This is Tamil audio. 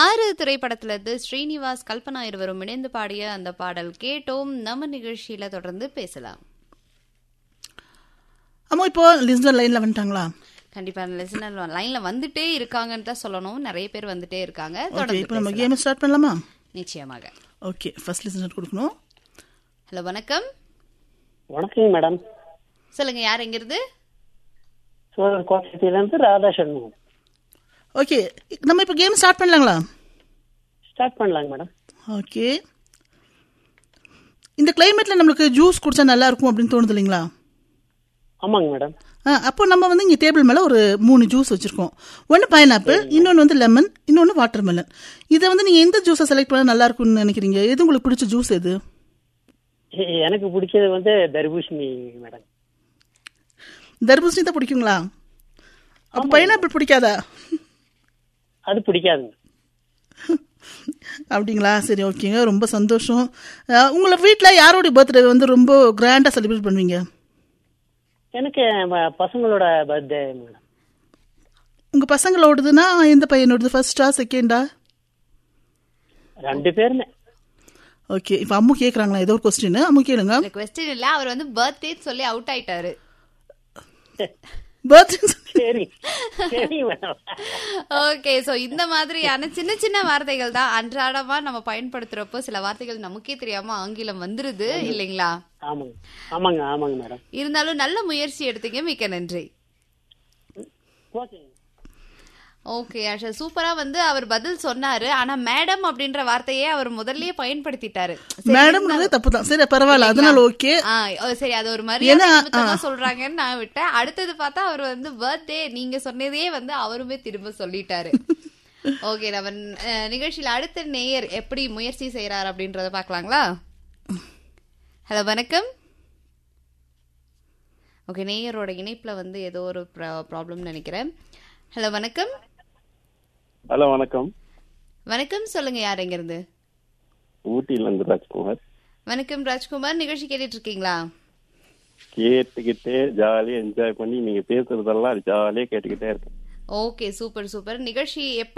ஆறு திரைப்படத்துல இருந்து ஸ்ரீனிவாஸ் கல்பனா இருவரும் இணைந்து பாடிய அந்த பாடல் கேட்டோம் நம்ம நிகழ்ச்சியில தொடர்ந்து பேசலாம் அம்மா இப்போ லிஸ்னர் லைன்ல வந்துட்டாங்களா கண்டிப்பா லிசனர் லைன்ல வந்துட்டே இருக்காங்கன்னு தான் சொல்லணும் நிறைய பேர் வந்துட்டே இருக்காங்க ஓகே தொடர்ந்து இப்போ நம்ம பேசலாம். கேம் ஸ்டார்ட் பண்ணலாமா நிச்சயமாக ஓகே ஃபர்ஸ்ட் லிசனர் கொடுக்கணும் ஹலோ வணக்கம் வணக்கங்க மேடம் சொல்லுங்க யார் எங்கிருந்து சோழர் கோட்டத்திலிருந்து ராதா சண்முகம் ஓகே நம்ம இப்போ கேம் ஸ்டார்ட் பண்ணலாங்களா ஸ்டார்ட் பண்ணலாங்க மேடம் ஓகே இந்த கிளைமேட்ல நம்மளுக்கு ஜூஸ் குடிச்சா நல்லா இருக்கும் அப்படின்னு தோணுது இல்லைங்களா ஆமாங்க மேடம் ஆ, அப்போ நம்ம வந்து இங்கே டேபிள் மேலே ஒரு மூணு ஜூஸ் வச்சுருக்கோம் ஒன்று பைனாப்பிள் இன்னொன்று வந்து லெமன் இன்னொன்று வாட்டர் மெலன் இதை வந்து நீங்கள் எந்த ஜூஸை செலக்ட் பண்ணால் நல்லா இருக்கும்னு நினைக்கிறீங்க எது உங்களுக்கு பிடிச்ச ஜூஸ் எது எ- எனக்கு பிடிச்சது வந்து தர்பூசணி மேடம் தர்பூசணி தான் பிடிக்குங்களா அப்போ பைனாப்பிள் பிடிக்காதா அது பிடிக்காதுங்க அப்படிங்களா சரி ஓகேங்க ரொம்ப சந்தோஷம் ஆ, உங்களை வீட்டில் யாரோடைய பர்த்டே வந்து ரொம்ப கிராண்டாக செலிப்ரேட் பண்ணுவீங்க எனக்கு ம- பசங்களோட பர்த்டே மேடம் உங்கள் பசங்களோடதுன்னா எந்த பையனோடது ஃபர்ஸ்டா செகண்டா ரெண்டு பேருமே ஓகே இப்போ அம்மு கேட்குறாங்களா ஏதோ ஒரு கொஸ்டின் அம்மு கேளுங்க இந்த கொஸ்டின் இல்ல அவர் வந்து பர்த்டே சொல்லி அவுட் ஆயிட்டாரு பர்த்டே சரி சரி மேடம் ஓகே சோ இந்த மாதிரியான சின்ன சின்ன வார்த்தைகள் தான் அன்றாடமா நம்ம பயன்படுத்துறப்போ சில வார்த்தைகள் நமக்கே தெரியாம ஆங்கிலம் வந்துருது இல்லைங்களா ஆமாங்க ஆமாங்க ஆமாங்க மேடம் இருந்தாலும் நல்ல முயற்சி எடுத்தீங்க மிக்க நன்றி ஓகேங்க ஓகே ஆஷா சூப்பரா வந்து அவர் பதில் சொன்னாரு ஆனா மேடம் அப்படின்ற வார்த்தையே அவர் முதல்லயே பயன்படுத்திட்டாரு சரி, மேடம் தப்பு தான் சரி பரவாயில்ல அதனால ஓகே ஆ, ஓ, சரி அது ஒரு மரியாதை ஏன்னா, நிமித்தமா சொல்றாங்கன்னு நான் விட்டேன் அடுத்தது பார்த்தா அவர் வந்து பர்த்டே நீங்க சொன்னதே வந்து அவருமே திரும்ப சொல்லிட்டாரு ஓகே நம்ம அஹ், நிகழ்ச்சியில அடுத்த நேயர் எப்படி முயற்சி செய்யறாரு அப்படின்றத பார்க்கலாங்களா ஹலோ வணக்கம் ஓகே நேயரோட இணைப்புல வந்து ஏதோ ஒரு ப்ராப்ளம் நினைக்கிறேன் ஹலோ வணக்கம் ஹலோ வணக்கம் வணக்கம் சொல்லுங்க யார் எங்க இருந்து ஊட்டியில இருந்து ராஜ்குமார் வணக்கம் ராஜ்குமார் நிகழ்ச்சி கேட்டுட்டு இருக்கீங்களா கேட்டுக்கிட்டே ஜாலியா என்ஜாய் பண்ணி நீங்க பேசுறதெல்லாம் ஜாலியா கேட்டுக்கிட்டே இருக்கேன் ஓகே சூப்பர் சூப்பர் நிகழ்ச்சி எப்படி